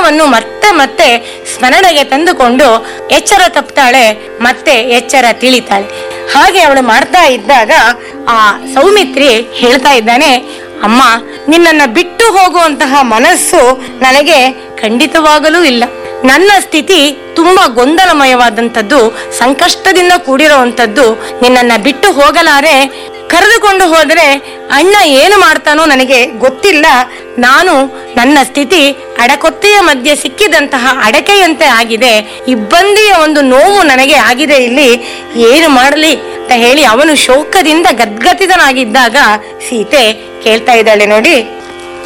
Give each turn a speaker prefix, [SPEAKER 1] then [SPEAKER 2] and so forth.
[SPEAKER 1] ಎಲ್ಲವನ್ನು ಮತ್ತೆ ಮತ್ತೆ ಸ್ಮರಣೆಗೆ ತಂದುಕೊಂಡು ಎಚ್ಚರ ತಪ್ತಾಳೆ ಮತ್ತೆ ಎಚ್ಚರ ತಿಳಿತಾಳೆ ಹಾಗೆ ಅವಳು ಮಾಡ್ತಾ ಇದ್ದಾಗ ಆ ಸೌಮಿತ್ರಿ ಹೇಳ್ತಾ ಇದ್ದಾನೆ ಅಮ್ಮ ನಿನ್ನನ್ನ ಬಿಟ್ಟು ಹೋಗುವಂತಹ ಮನಸ್ಸು ನನಗೆ ಖಂಡಿತವಾಗಲೂ ಇಲ್ಲ ನನ್ನ ಸ್ಥಿತಿ ತುಂಬಾ ಗೊಂದಲಮಯವಾದಂಥದ್ದು ಸಂಕಷ್ಟದಿಂದ ಕೂಡಿರುವಂಥದ್ದು ನಿನ್ನನ್ನ ಬಿಟ್ಟು ಹೋಗಲಾರೆ ಕರೆದುಕೊಂಡು ಹೋದರೆ ಅಣ್ಣ ಏನು ಮಾಡ್ತಾನೋ ನನಗೆ ಗೊತ್ತಿಲ್ಲ ನಾನು ನನ್ನ ಸ್ಥಿತಿ ಅಡಕೊತ್ತೆಯ ಮಧ್ಯೆ ಸಿಕ್ಕಿದಂತಹ ಅಡಕೆಯಂತೆ ಆಗಿದೆ ಇಬ್ಬಂದಿಯ ಒಂದು ನೋವು ನನಗೆ ಆಗಿದೆ ಇಲ್ಲಿ ಏನು ಮಾಡಲಿ ಅಂತ ಹೇಳಿ ಅವನು ಶೋಕದಿಂದ ಗದ್ಗತಿತನಾಗಿದ್ದಾಗ ಸೀತೆ ಕೇಳ್ತಾ ಇದ್ದಾಳೆ ನೋಡಿ